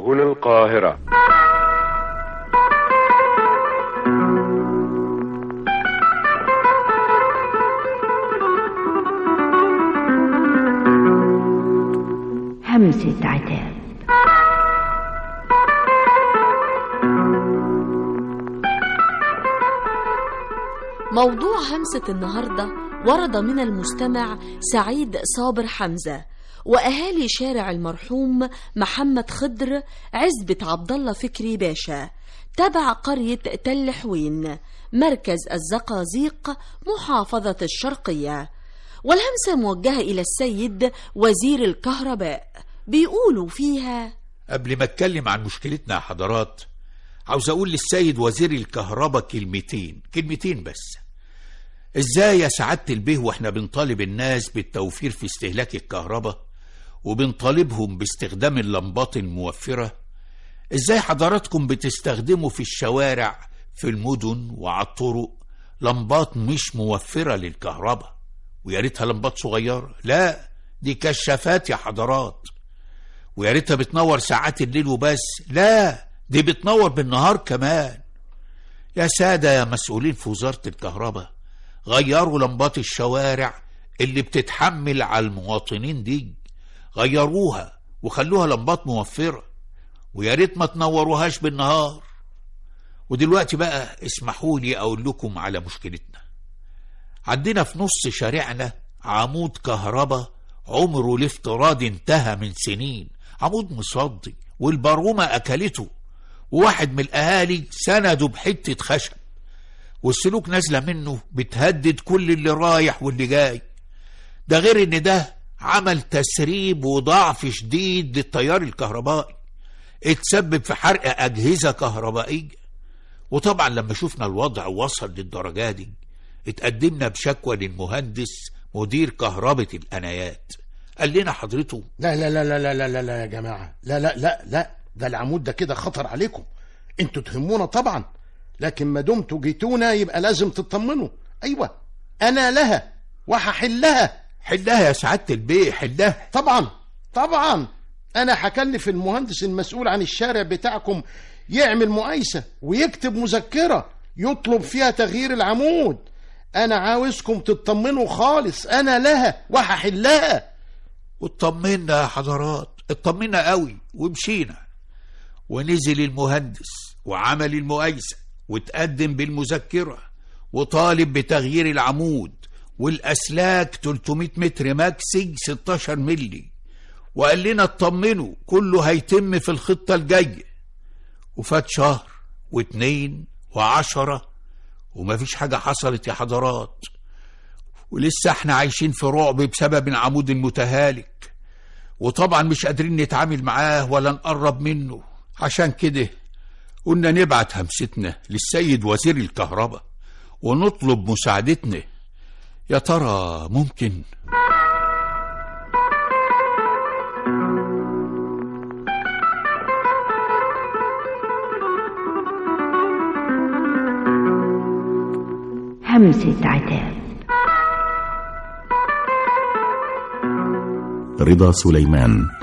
هنا القاهرة همسة عتاب موضوع همسة النهاردة ورد من المستمع سعيد صابر حمزة وأهالي شارع المرحوم محمد خضر عزبة عبد الله فكري باشا تبع قرية تل حوين مركز الزقازيق محافظة الشرقية والهمسة موجهة إلى السيد وزير الكهرباء بيقولوا فيها قبل ما اتكلم عن مشكلتنا يا حضرات عاوز اقول للسيد وزير الكهرباء كلمتين كلمتين بس ازاي يا سعادة البيه واحنا بنطالب الناس بالتوفير في استهلاك الكهرباء وبنطالبهم باستخدام اللمبات الموفرة ازاي حضراتكم بتستخدموا في الشوارع في المدن وعلى الطرق لمبات مش موفرة للكهرباء ويا ريتها لمبات صغيرة لا دي كشافات يا حضرات ويا ريتها بتنور ساعات الليل وبس لا دي بتنور بالنهار كمان يا سادة يا مسؤولين في وزارة الكهرباء غيروا لمبات الشوارع اللي بتتحمل على المواطنين دي غيروها وخلوها لمبات موفرة ويا ريت ما تنوروهاش بالنهار ودلوقتي بقى اسمحوا لي اقول لكم على مشكلتنا عندنا في نص شارعنا عمود كهرباء عمره الافتراضي انتهى من سنين عمود مصدي والبرومة أكلته وواحد من الأهالي سنده بحتة خشب والسلوك نازلة منه بتهدد كل اللي رايح واللي جاي ده غير ان ده عمل تسريب وضعف شديد للتيار الكهربائي اتسبب في حرق أجهزة كهربائية وطبعا لما شفنا الوضع وصل للدرجة دي اتقدمنا بشكوى للمهندس مدير كهربة الأنايات قال لنا حضرته لا لا لا لا لا لا لا, لا يا جماعة لا لا لا لا ده العمود ده كده خطر عليكم انتوا تهمونا طبعا لكن ما دمتوا جيتونا يبقى لازم تطمنوا ايوه انا لها وهحلها حلها يا سعادة البيه حلها طبعا طبعا انا هكلف المهندس المسؤول عن الشارع بتاعكم يعمل مقايسة ويكتب مذكرة يطلب فيها تغيير العمود انا عاوزكم تطمنوا خالص انا لها وهحلها واطمنا يا حضرات اطمنا قوي ومشينا ونزل المهندس وعمل المقايسة وتقدم بالمذكرة وطالب بتغيير العمود والأسلاك 300 متر ماكسج 16 ملي وقال لنا اطمنوا كله هيتم في الخطة الجاية وفات شهر واتنين وعشرة ومفيش حاجة حصلت يا حضرات ولسه احنا عايشين في رعب بسبب العمود المتهالك وطبعا مش قادرين نتعامل معاه ولا نقرب منه عشان كده قلنا نبعت همستنا للسيد وزير الكهرباء ونطلب مساعدتنا يا ترى ممكن همسة عتاب رضا سليمان